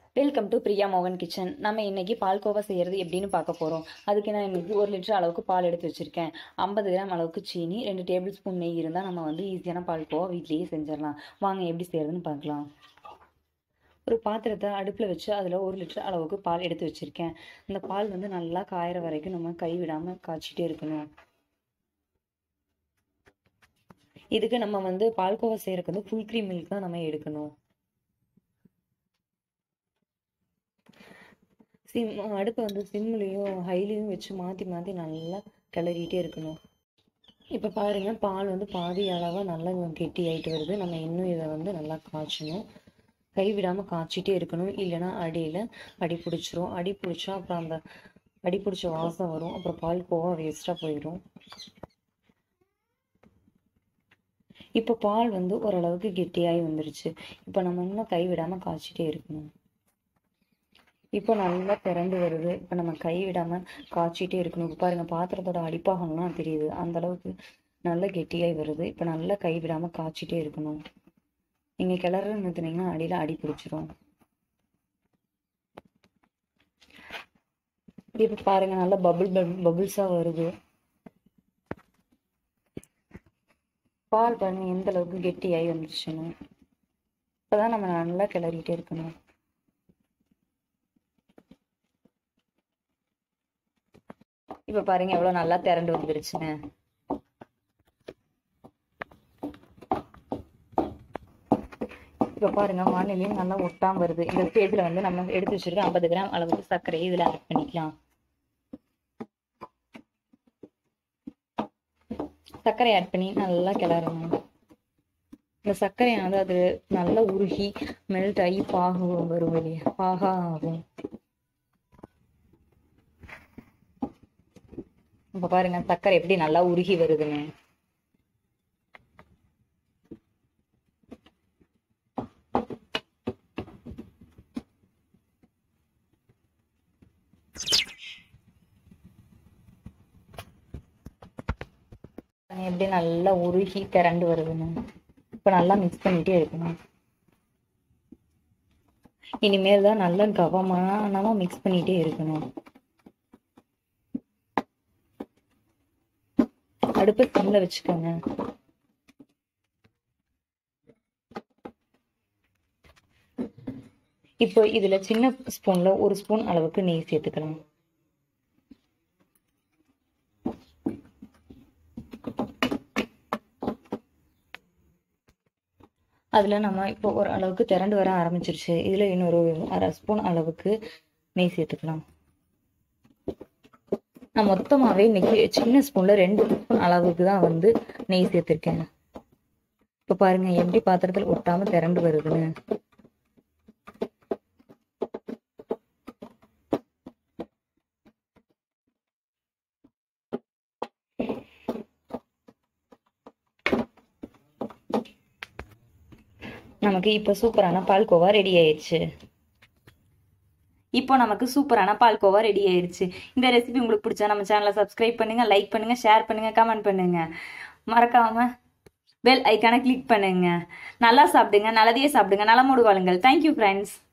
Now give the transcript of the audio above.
welcome to Priya மோகன் kitchen நம்ம இன்னைக்கு பால்கோவா செய்கிறது எப்படின்னு பார்க்க போகிறோம் அதுக்கு நான் இன்னைக்கு ஒரு லிட்டர் அளவுக்கு பால் எடுத்து வச்சுருக்கேன் ஐம்பது கிராம் அளவுக்கு சீனி ரெண்டு டேபிள் ஸ்பூன் நெய் இருந்தால் நம்ம வந்து ஈஸியான பால்கோவா வீட்லேயே செஞ்சிடலாம் வாங்க எப்படி செய்கிறதுன்னு பார்க்கலாம் ஒரு பாத்திரத்தை அடுப்பில் வச்சு அதில் ஒரு லிட்டர் அளவுக்கு பால் எடுத்து வச்சுருக்கேன் அந்த பால் வந்து நல்லா காயிற வரைக்கும் நம்ம கை விடாமல் காய்ச்சிட்டே இருக்கணும் இதுக்கு நம்ம வந்து பால்கோவா செய்யறதுக்கு வந்து ஃபுல் க்ரீம் மில்க் தான் நம்ம எடுக்கணும் சிம் அடுப்பை வந்து சிம்லேயும் ஹைலையும் வச்சு மாற்றி மாற்றி நல்லா கிளறிட்டே இருக்கணும் இப்போ பாருங்க பால் வந்து பாதி அளவாக நல்லா கெட்டி ஆகிட்டு வருது நம்ம இன்னும் இதை வந்து நல்லா காய்ச்சணும் கை விடாமல் காய்ச்சிட்டே இருக்கணும் இல்லைன்னா அடியில் அடி பிடிச்சிரும் அடி பிடிச்சா அப்புறம் அந்த அடி பிடிச்ச வாசம் வரும் அப்புறம் பால் கோவா வேஸ்ட்டாக போயிடும் இப்போ பால் வந்து ஓரளவுக்கு கெட்டியாகி வந்துருச்சு இப்போ நம்ம இன்னும் கை விடாமல் காய்ச்சிட்டே இருக்கணும் இப்போ நல்லா திரண்டு வருது இப்போ நம்ம கை விடாமல் காய்ச்சிட்டே இருக்கணும் இப்போ பாருங்க பாத்திரத்தோட அடிப்பாகம்லாம் தெரியுது அந்த அளவுக்கு நல்லா கெட்டியாகி வருது இப்போ நல்லா கை விடாமல் காய்ச்சிட்டே இருக்கணும் நீங்கள் கிளறு நிறுத்துனீங்கன்னா அடியில் அடி பிடிச்சிரும் இப்போ பாருங்க நல்லா பபுள் பபுள்ஸாக வருது பால் பாருங்க எந்த அளவுக்கு கெட்டியாகி வந்துருச்சுன்னு இப்போதான் நம்ம நல்லா கிளறிட்டே இருக்கணும் இப்போ பாருங்க எவ்வளோ நல்லா திரண்டு வந்துருச்சுங்க இப்போ பாருங்க வானிலையும் நல்லா ஒட்டாம வருது இந்த ஸ்டேஜில் வந்து நம்ம எடுத்து வச்சிருக்க ஐம்பது கிராம் அளவுக்கு சர்க்கரை இதில் ஆட் பண்ணிக்கலாம் சர்க்கரை ஆட் பண்ணி நல்லா கிளறணும் இந்த சர்க்கரையானது அது நல்லா உருகி மெல்ட் ஆகி பாகு வரும் வெளியே பாகா ஆகும் இப்ப பாருங்க சர்க்கரை எப்படி நல்லா உருகி வருதுன்னு எப்படி நல்லா உருகி திரண்டு வருதுன்னு இப்ப நல்லா மிக்ஸ் பண்ணிட்டே இருக்கணும் இனிமேல் தான் நல்லா கவனமா மிக்ஸ் பண்ணிட்டே இருக்கணும் அடுப்பு சிம்ல வச்சுக்கோங்க இப்போ இதுல சின்ன ஸ்பூன்ல ஒரு ஸ்பூன் அளவுக்கு நெய் சேர்த்துக்கலாம் அதுல நம்ம இப்போ ஒரு அளவுக்கு திரண்டு வர ஆரம்பிச்சிருச்சு இதுல இன்னொரு அரை ஸ்பூன் அளவுக்கு நெய் சேர்த்துக்கலாம் நான் மொத்தமாவே இன்னைக்கு சின்ன ஸ்பூன்ல ரெண்டு ஸ்பூன் அளவுக்கு தான் வந்து நெய் சேர்த்திருக்கேன் இப்ப பாருங்க எப்படி பாத்திரத்தில் ஒட்டாம திரண்டு வருதுன்னு நமக்கு இப்ப சூப்பரான பால்கோவா ரெடி ஆயிடுச்சு இப்போ நமக்கு சூப்பரான பால்கோவா ரெடி ஆயிடுச்சு இந்த ரெசிபி உங்களுக்கு பிடிச்சா நம்ம சேனலை சப்ஸ்கிரைப் பண்ணுங்க லைக் பண்ணுங்க ஷேர் பண்ணுங்க கமெண்ட் பண்ணுங்க மறக்காம பெல் ஐக்கானை கிளிக் பண்ணுங்க நல்லா சாப்பிடுங்க நல்லதையே சாப்பிடுங்க நலமோடு வாழுங்கள் தேங்க்யூ ஃப்ரெண்ட்ஸ்